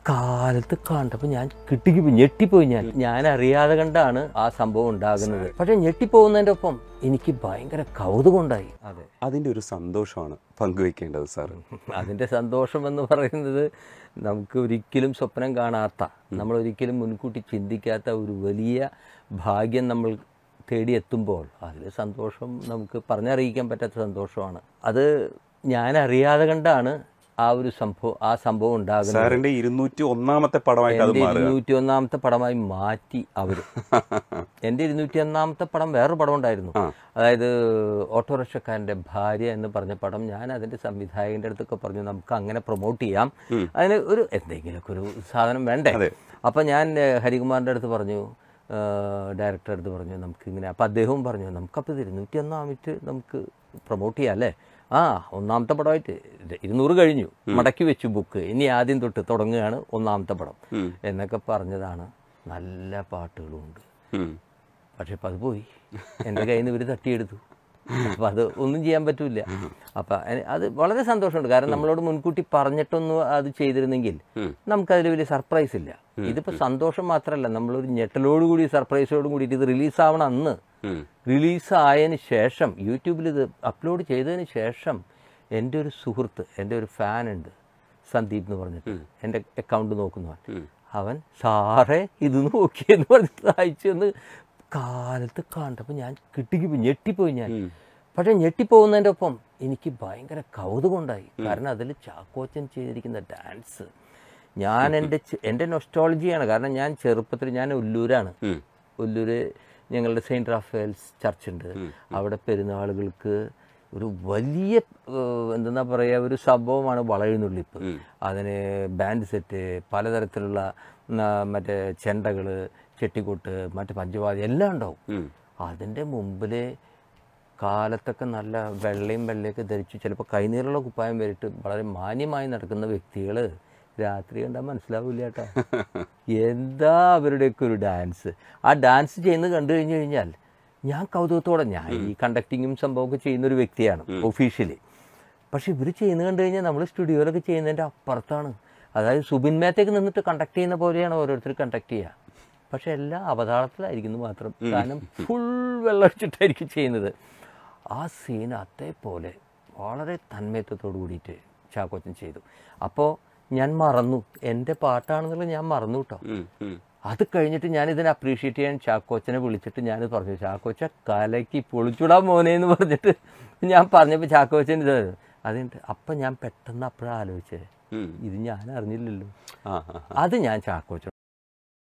കാലത്ത് കണ്ടപ്പോൾ ഞാൻ കിട്ടിക്ക് പോയി, ഞെട്ടിപ്പോയി ഞാൻ ഞാൻ അറിയാതെ കണ്ടാണ് ആ സംഭവം ഉണ്ടാകുന്നത് പക്ഷെ ഞെട്ടിപ്പോകുന്നതിൻ്റെ ഒപ്പം എനിക്ക് ഭയങ്കര കൗതുകം ഉണ്ടായി അതെ അതിൻ്റെ ഒരു സന്തോഷമാണ് പങ്കുവെക്കേണ്ടത് സാർ അതിൻ്റെ സന്തോഷം എന്ന് പറയുന്നത് നമുക്ക് ഒരിക്കലും സ്വപ്നം കാണാത്ത നമ്മൾ ഒരിക്കലും മുൻകൂട്ടി ചിന്തിക്കാത്ത ഒരു വലിയ ഭാഗ്യം നമ്മൾ തേടിയെത്തുമ്പോൾ അതിൽ സന്തോഷം നമുക്ക് പറഞ്ഞറിയിക്കാൻ പറ്റാത്ത സന്തോഷമാണ് അത് ഞാൻ അറിയാതെ കണ്ടാണ് ആ ഒരു സംഭവം ആ സംഭവം ഉണ്ടാകുന്നത് സാറിന്റെ ഇരുന്നൂറ്റി ഒന്നാമത്തെ പടമായിട്ട് അത് എൻ്റെ മാറുക ഇരുന്നൂറ്റി ഒന്നാമത്തെ പടമായി മാറ്റി അവർ എൻ്റെ ഇരുന്നൂറ്റി ഒന്നാമത്തെ പടം വേറൊരു പടം ഉണ്ടായിരുന്നു അതായത് ഓട്ടോറിക്ഷക്കാരൻ്റെ ഭാര്യ എന്ന് പറഞ്ഞ പടം ഞാൻ അതിൻ്റെ സംവിധായകൻ്റെ അടുത്തൊക്കെ പറഞ്ഞു നമുക്ക് അങ്ങനെ പ്രൊമോട്ട് ചെയ്യാം അതിന് ഒരു എന്തെങ്കിലുമൊക്കെ ഒരു സാധനം വേണ്ടേ അതെ. അപ്പം ഞാൻ ഏഹ്, ഹരികുമാറിൻ്റെ അടുത്ത് പറഞ്ഞു ഡയറക്ടറുടെ അടുത്ത് പറഞ്ഞു നമുക്കിങ്ങനെ അപ്പം അദ്ദേഹവും പറഞ്ഞു നമുക്കപ്പോൾ ഇത് ഇരുന്നൂറ്റി ഒന്നാമിട്ട് നമുക്ക് പ്രൊമോട്ട് ചെയ്യാം അല്ലേ ആ ഒന്നാമത്തെ പടമായിട്ട് ഇത് ഇരുന്നൂറ് കഴിഞ്ഞു മടക്കി വെച്ചു ബുക്ക് ഇനി ആദ്യം തൊട്ട് തുടങ്ങുകയാണ് ഒന്നാമത്തെ പടം ഉം. എന്നൊക്കെ പറഞ്ഞതാണ് നല്ല പാട്ടുകളും ഉണ്ട് ഉം. പക്ഷെ ഇപ്പം അത് പോയി എൻ്റെ കയ്യിൽ നിന്ന് ഇവർ തട്ടിയെടുത്തു അപ്പം അത് ഒന്നും ചെയ്യാൻ പറ്റൂല അപ്പം അ- അത് വളരെ സന്തോഷമുണ്ട് കാരണം നമ്മളോട് മുൻകൂട്ടി പറഞ്ഞിട്ടൊന്നും അത് ചെയ്തിരുന്നെങ്കിൽ നമുക്കതിൽ വലിയ സർപ്രൈസ് ഇല്ല ഇതിപ്പോൾ സന്തോഷം മാത്രമല്ല നമ്മളൊരു ഞെട്ടലോടുകൂടി സർപ്രൈസോടും കൂടിയിട്ട് ഇത് റിലീസാവണം അന്ന് ഉം. റിലീസായതിന് ശേഷം യൂട്യൂബിൽ ഇത് അപ്ലോഡ് ചെയ്തതിന് ശേഷം എൻ്റെ ഒരു സുഹൃത്ത് എൻ്റെ ഒരു ഫാൻ ഉണ്ട് സന്ദീപ് എന്ന് പറഞ്ഞിട്ട് എൻ്റെ അക്കൗണ്ട് നോക്കുന്നവൻ അവൻ സാറേ ഇത് നോക്കിയെന്ന് പറഞ്ഞിട്ട് അയച്ചു എന്ന് കാലത്ത് കണ്ടപ്പോൾ ഞാൻ കിട്ടിക്ക് പോയി, ഞെട്ടിപ്പോയി ഞാൻ പക്ഷേ ഞെട്ടിപ്പോകുന്നതിൻ്റെ ഒപ്പം എനിക്ക് ഭയങ്കര കൗതുകം ഉണ്ടായി കാരണം അതിൽ ചാക്കോച്ചൻ ചെയ്തിരിക്കുന്ന ഡാൻസ് ഞാൻ എൻ്റെ ചെ- എൻ്റെ നൊസ്റ്റോളജിയാണ് കാരണം ഞാൻ ചെറുപ്പത്തിൽ ഞാൻ ഉല്ലൂരാണ് ഉം. ഒല്ലൂര് ഞങ്ങളുടെ സെയിൻറ്റ് റാഫേൽസ് ചർച്ച് ഉണ്ട് അവിടെ പെരുന്നാളുകൾക്ക് ഒരു വലിയ ഏഹ്, എന്തെന്നാ പറയുക ഒരു സംഭവമാണ് വളയുന്നുള്ളിപ്പ് അതിന് ബാൻഡ് സെറ്റ് പലതരത്തിലുള്ള ഉം, ആ, മറ്റേ ചെണ്ടകൾ ചെട്ടിക്കൊട്ട് മറ്റ് പഞ്ചവാദി എല്ലാം ഉണ്ടാവും ഉം. അതിൻ്റെ മുമ്പിൽ കാലത്തൊക്കെ നല്ല വെള്ളയും വെള്ളയൊക്കെ ധരിച്ച് ചിലപ്പോൾ കൈനീറുള്ള കുപ്പായം വരിട്ട് വളരെ മാന്യമായി നടക്കുന്ന വ്യക്തികൾ രാത്രി കണ്ടാൽ മനസ്സിലാവില്ല കേട്ടോ എന്താ അവരുടെയൊക്കെ ഒരു ഡാൻസ് ആ ഡാൻസ് ചെയ്യുന്നത് കണ്ടു കഴിഞ്ഞു കഴിഞ്ഞാൽ ഞാൻ കൗതുകത്തോടെ ഞാൻ ഈ കണ്ടക്ടിങ്ങും സംഭവമൊക്കെ ചെയ്യുന്ന ഒരു വ്യക്തിയാണ് ഒഫീഷ്യലി പക്ഷെ ഇവർ ചെയ്യുന്നത് കണ്ടു കഴിഞ്ഞാൽ നമ്മൾ സ്റ്റുഡിയോയിലൊക്കെ ചെയ്യുന്നതിൻ്റെ അപ്പുറത്താണ് അതായത് സുബിൻ മേത്തേക്ക് നിന്നിട്ട് കണ്ടക്ട് ചെയ്യുന്ന പോലെയാണ് ഓരോരുത്തർ കണ്ടക്ട് ചെയ്യുക പക്ഷെ എല്ലാം അവതാളത്തിലായിരിക്കുന്നു മാത്രം കാരണം ഫുൾ വെള്ളമടിച്ചിട്ടായിരിക്കും ചെയ്യുന്നത് ആ സീൻ അതേപോലെ വളരെ തന്മയത്വത്തോട് കൂടിയിട്ട് ചാക്കോച്ചൻ ചെയ്തു അപ്പോൾ ഞാൻ മറന്നു എൻ്റെ പാട്ടാണെന്നുള്ളത് ഞാൻ മറന്നു കേട്ടോ ഉം. ഉം. അത് കഴിഞ്ഞിട്ട് ഞാൻ ഇതിനെ അപ്രീഷിയേറ്റ് ചെയ്യാൻ ചാക്കോച്ചനെ വിളിച്ചിട്ട് ഞാൻ പറഞ്ഞു ചാക്കോച്ച കലയ്ക്ക് പൊളിച്ചുടാ മോനെ എന്ന് പറഞ്ഞിട്ട് ഞാൻ പറഞ്ഞപ്പോൾ ചാക്കോച്ചൻ ഇത് അതുണ്ട് അപ്പം ഞാൻ പെട്ടെന്ന് അപ്പോഴാണ് ആലോചിച്ചത് ഉം. ഇത് ഞാൻ അറിഞ്ഞില്ലല്ലോ ആ ആ അത് ഞാൻ ചാക്കോച്ചൻ